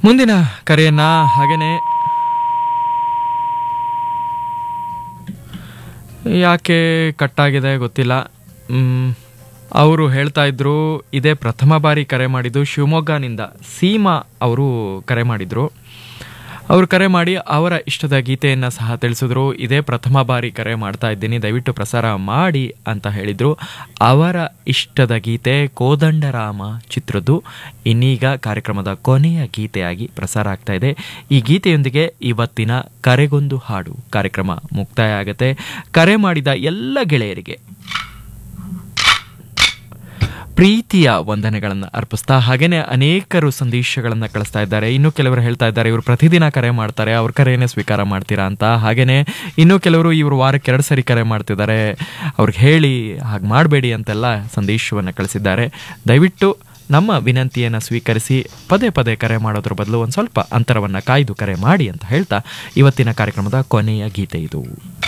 ಮುಂದಿನ ಕರೆಯನ್ನ ಹಾಗೇನೆ ಯಾಕೆ ಕಟ್ಟಾಗಿದೆ ಗೊತ್ತಿಲ್ಲ ಅವರು ಹೇಳ್ತಾ ಇದ್ರು ಇದೇ ಪ್ರಥಮ ಬಾರಿ ಕರೆ ಮಾಡಿದ್ದು ಶಿವಮೊಗ್ಗನಿಂದ ಸೀಮಾ ಅವರು ಕರೆ ಮಾಡಿದ್ರು ಅವರು ಕರೆ ಮಾಡಿ ಅವರ ಇಷ್ಟದ ಗೀತೆಯನ್ನು ಸಹ ತಿಳಿಸಿದ್ರು ಇದೇ ಪ್ರಥಮ ಬಾರಿ ಕರೆ ಮಾಡ್ತಾ ಇದ್ದೀನಿ ದಯವಿಟ್ಟು ಪ್ರಸಾರ ಮಾಡಿ ಅಂತ ಹೇಳಿದರು ಅವರ ಇಷ್ಟದ ಗೀತೆ ಕೋದಂಡರಾಮ ಚಿತ್ರದ್ದು ಇನ್ನೀಗ ಕಾರ್ಯಕ್ರಮದ ಕೊನೆಯ ಗೀತೆಯಾಗಿ ಪ್ರಸಾರ ಆಗ್ತಾ ಇದೆ ಈ ಗೀತೆಯೊಂದಿಗೆ ಇವತ್ತಿನ ಕರೆಗೊಂದು ಹಾಡು ಕಾರ್ಯಕ್ರಮ ಮುಕ್ತಾಯ ಆಗುತ್ತೆ ಕರೆ ಮಾಡಿದ ಎಲ್ಲ ಗೆಳೆಯರಿಗೆ ಪ್ರೀತಿಯ ವಂದನೆಗಳನ್ನು ಅರ್ಪಿಸ್ತಾ ಹಾಗೇನೆ ಅನೇಕರು ಸಂದೇಶಗಳನ್ನು ಕಳಿಸ್ತಾ ಇದ್ದಾರೆ ಇನ್ನು ಕೆಲವರು ಹೇಳ್ತಾ ಇದ್ದಾರೆ ಇವರು ಪ್ರತಿದಿನ ಕರೆ ಮಾಡ್ತಾರೆ ಅವ್ರ ಕರೆಯನ್ನೇ ಸ್ವೀಕಾರ ಮಾಡ್ತೀರಾ ಅಂತ ಹಾಗೇನೆ ಇನ್ನು ಕೆಲವರು ಇವರು ವಾರಕ್ಕೆ ಎರಡು ಸರಿ ಕರೆ ಮಾಡ್ತಿದ್ದಾರೆ ಅವ್ರಿಗೆ ಹೇಳಿ ಹಾಗೆ ಮಾಡಬೇಡಿ ಅಂತೆಲ್ಲ ಸಂದೇಶವನ್ನು ಕಳಿಸಿದ್ದಾರೆ ದಯವಿಟ್ಟು ನಮ್ಮ ವಿನಂತಿಯನ್ನು ಸ್ವೀಕರಿಸಿ ಪದೇ ಪದೇ ಕರೆ ಮಾಡೋದ್ರ ಬದಲು ಒಂದು ಸ್ವಲ್ಪ ಅಂತರವನ್ನು ಕಾಯ್ದು ಕರೆ ಮಾಡಿ ಅಂತ ಹೇಳ್ತಾ ಇವತ್ತಿನ ಕಾರ್ಯಕ್ರಮದ ಕೊನೆಯ ಗೀತೆ ಇದು